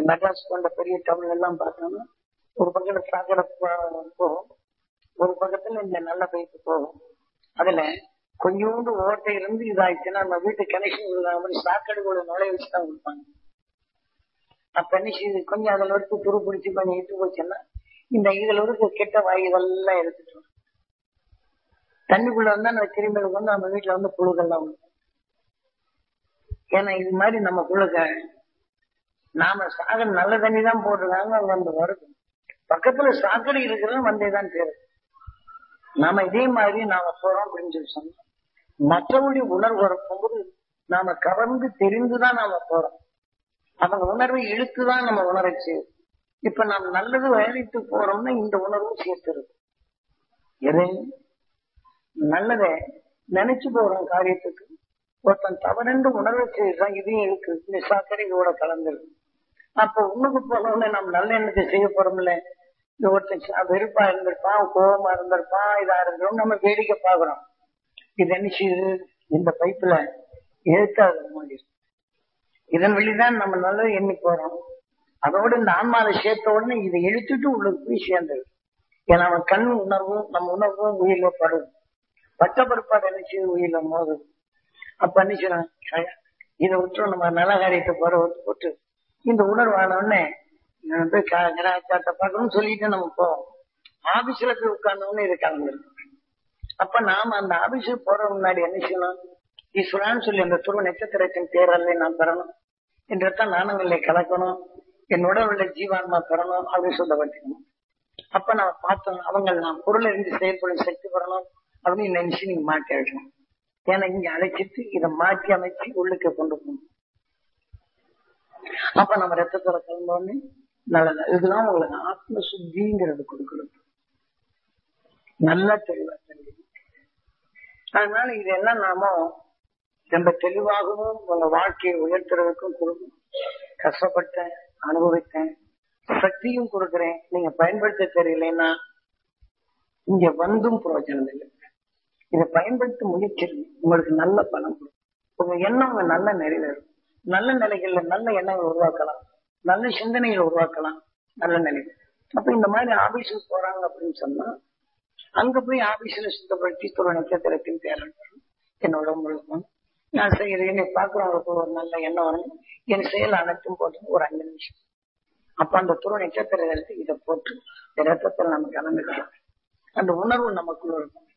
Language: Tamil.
மெட்ராஸ் போன்ற பெரிய டவுன் எல்லாம் பார்த்தோம்னா ஒரு பக்கத்துல சாக்கடை போ- போகும் ஒரு பக்கத்துல இந்த நல்ல பைப்பு போகும் அதுல கொஞ்சோண்டு ஓட்டை இருந்து இதாயிடுச்சுன்னா நம்ம வீட்டு கனெக்ஷன் இல்லாம சாக்கடைக்குள்ள நுழைய வச்சு தான் கொடுப்பாங்க அப்ப என்ன செய்யுது கொஞ்சம் அதுல இருந்து துரு பிடிச்சி கொஞ்சம் இட்டு போச்சுன்னா இந்த இதுல இருந்து கெட்ட வாயு இதெல்லாம் எடுத்துட்டு வரும். தண்ணிக்குள்ள வந்தா நம்ம கிருமிகளுக்கு வந்து நம்ம வீட்டுல வந்து புழுக்கெல்லாம் வரும் ஏன்னா இது மாதிரி நம்ம புழுக்க நாம சாக நல்ல தண்ணி தான் போட்டிருக்காங்க அங்க வந்து வருது பக்கத்துல சாக்கடை இருக்கிறது வந்தே தான் தேரும் நாம இதே மாதிரி நாம போறோம் அப்படின்னு சொல்லி சொன்னோம் மற்றவருடைய உணர்வு வரும்போது நாம கவர்ந்து தெரிந்துதான் நாம போறோம் அவங்க உணர்வை இழுத்துதான் நம்ம உணரச்சு இப்ப நாம் நல்லது வயலிட்டு போறோம்னா இந்த உணர்வும் சேர்த்துருது எதை நல்லதை நினைச்சு போறோம் காரியத்துக்கு ஒருத்தன் தவறென்று உணர்வை செய்யறான் இதையும் இருக்கு இந்த சாக்கடை இதோட கலந்துருக்கு அப்ப உண்மைக்கு போனோம்னு நம்ம நல்ல எண்ணத்தை செய்ய போறோம்ல இந்த ஒருத்தன் ச- வெறுப்பா இருந்திருப்பான் கோபமா இருந்திருப்பான் இதா இருந்திரும் நம்ம வேடிக்கை பாக்குறோம் இது என்ன செய்யுது இந்த பைப்புல எழுத்தாத மாதிரி இருக்கு. இதன் வழிதான் நம்ம நல்லது எண்ணி போறோம் அதோட இந்த ஆன்மாவை சேர்த்த உடனே இதை இழுத்துட்டு உள்ளுக்கு போய் சேர்ந்தது ஏன்னா அவன் கண் உணர்வும் நம்ம உணர்வும் உயிரில படுது பட்ட பிற்பாடு என்ன செய்யுது உயிரில மோதுது அப்ப என்ன செய்யணும் க- இதை விட்டு நம்ம நல்ல காரியத்தை போற போட்டு இந்த உணர்வு ஆன உடனே நான் வந்து க- கலாச்சாரத்தை பார்க்கணும்னு சொல்லிட்டு நம்ம போவோம் ஆபீஸ்ல போய் உட்கார்ந்தோன்னு இது கலந்துருக்கு அப்ப நாம அந்த ஆபீஸுக்கு போற முன்னாடி என்ன செய்யணும் ஈஸ்வரான்னு சொல்லி அந்த துருவ நட்சத்திரத்தின் தேரலை நான் பெறணும் என் ரத்த நாணங்களை கலக்கணும் என்னோட உள்ள ஜீவான்மா பெறணும் அப்படின்னு சொல்ல வச்சுக்கணும் அப்ப நம்ம பார்த்தோம் அவங்க நான் பொருளை இருந்து செயல்படும் சக்தி பெறணும் அப்படின்னு நினைச்சு நீங்க மாற்றி அழைக்கணும் ஏன்னா இங்க அழைச்சிட்டு இதை மாற்றி அமைச்சு உள்ளுக்கு கொண்டு போகணும் அப்ப நம்ம ரத்தத்துல கலந்தோடனே நல்லது இதுதான் உங்களுக்கு ஆத்ம சுத்திங்கிறது கொடுக்கறது நல்லா தெளிவா தெரியும் அதனால இதெல்லாம் நாம ரொம்ப தெளிவாகவும் உங்க வாழ்க்கையை உயர்த்துறதுக்கும் கொடுக்கும் கஷ்டப்பட்டேன் அனுபவித்தேன் சக்தியும் கொடுக்கிறேன் நீங்க பயன்படுத்த தெரியலன்னா இங்க வந்தும் பிரயோஜனம் இல்லை இதை பயன்படுத்த முயற்சிருங்க உங்களுக்கு நல்ல பணம் கொடுக்கும் உங்க எண்ணம் உங்க நல்ல நிறைவேறும் நல்ல நிலைகள்ல நல்ல எண்ணங்கள் உருவாக்கலாம் நல்ல சிந்தனைகள் உருவாக்கலாம் நல்ல நிலைகள் அப்ப இந்த மாதிரி ஆபீஸுக்கு போறாங்க அப்படின்னு சொன்னா அங்க போய் ஆபீஸ்ல சுத்தப்படுத்தி துறை நட்சத்திரத்தின் பேரன் என்னோட முழுக்கும் நான் செய்யறேன் என்னை பாக்குறவங்களுக்கு ஒரு நல்ல எண்ணம் வரும் என் செயல் அனைத்தும் போட்டு ஒரு அஞ்சு நிமிஷம் அப்ப அந்த துறை நட்சத்திரத்தை இதை போட்டு இந்த ரத்தத்தில் நம்ம கலந்துக்கலாம் அந்த உணர்வு நமக்குள்ள இருக்கும்